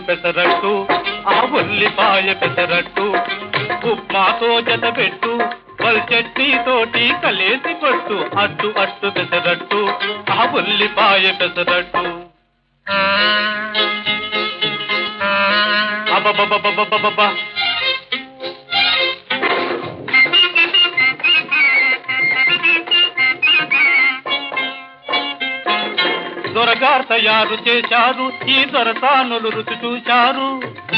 పెసరట్టు ఆ ఉల్లిపాయ పెసరట్టు ఉప్మాతో జత పెట్టు వల్ చట్నీ తోటి కలేసి కొట్టు అట్టు అట్టు పెసరట్టు ఆ ఉల్లిపాయ పెసరట్టు అబ్బబ్బబ్బబ్బబ్బబ్బబ్బా దొరగారు తయారు చేశారు ఈ దొరసానులు రుచి చూశారు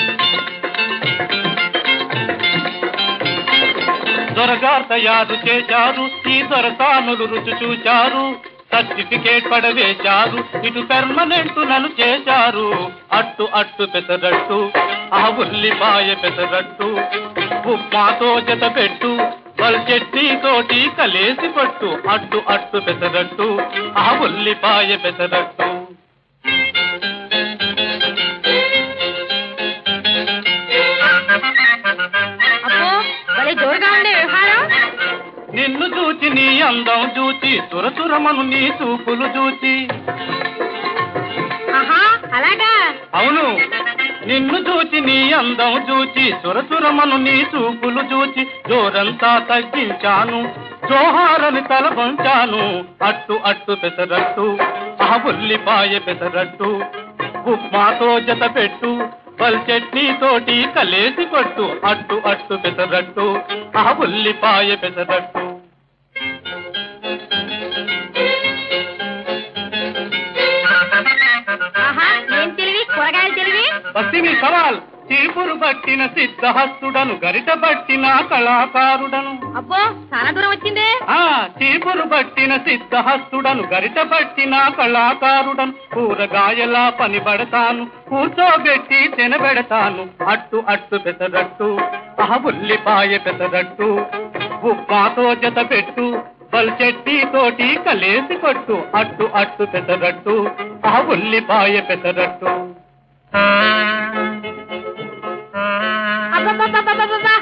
దొరగారు తయారు చేశారు ఈ దొరసానులు రుచి చూశారు సర్టిఫికేట్ పడవేశారు ఇటు పెర్మనెంట్ నన్ను చేశారు అట్టు అట్టు పెసరట్టు ఆ ఉల్లిపాయ పెసరట్టు ఉప్మాతో జత పెట్టు వల్ చట్నీ తోటి కలేసి పట్టు అట్టు అట్టు పెసరట్టు ఆ ఉల్లిపాయ పెసరట్టు అబ్బో భలే జోరుగా ఉండే వ్యవహారం నిన్ను చూచి నీ అందం చూచి తురతురమను నీ చూపులు చూచి ఆహా అలాగా అవును నిన్ను చూచి నీ అందం చూచి తురతురమను నీ చూపులు చూచి జోరంతా తగ్గించాను జోహారని తల వంచాను అట్టు అట్టు పెసరట్టు ఆ ఉల్లిపాయ పెసరట్టు ఉప్మాతో జత పెట్టు పల్ చట్నీ తోటి కలేసి కొట్టు అట్టు అట్టు పెసరట్టు ఆ ఉల్లిపాయ పెసరట్టు ఆహా ఏం తెలివి కూరగాయలు తెలివి బస్తిని సవాల్ చీపురు పట్టిన సిద్ధహస్తుడను గరిట పట్టిన కళాకారుడను అబ్బో చాలా దూరం వచ్చిందే ఆ చీపురు పట్టిన సిద్ధహస్తుడను గరిట పట్టిన కళాకారుడను కూరగాయలా పని పడతాను కూర్చోబెట్టి తినబెడతాను అట్టు అట్టు పెసరట్టు ఆ ఉల్లిపాయ పెసరట్టు ఉప్మాతో జత పెట్టు బల్ చట్నీ తోటి కలేసి కొట్టు అట్టు అట్టు పెసరట్టు ఆ ఉల్లిపాయ పెసరట్టు అబ్బబ్బబ్బబ్బబ్బబ్బా.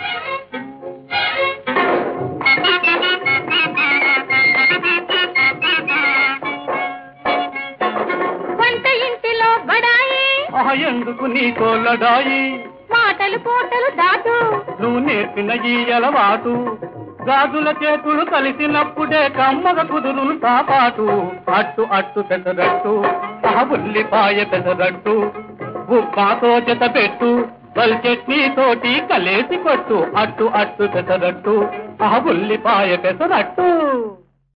వంట ఇంటిలో బడాయి ఆ ఎందుకు నీ కోలడాయి మాటలు పూటలు దాటు నువ్వు నేర్పిన ఈ అలవాటు గాజుల చేతులు కలిసినప్పుడే కమ్మగ కుదురును కాపాటు అట్టు అట్టు పెసరట్టు ఆ ఉల్లిపాయ పెసరట్టు ఉప్మాతో జత పెట్టు వల్ చట్నీ తోటి కలేసి కొట్టు అట్టు అట్టు పెసరట్టు ఆ ఉల్లిపాయ పెసరట్టు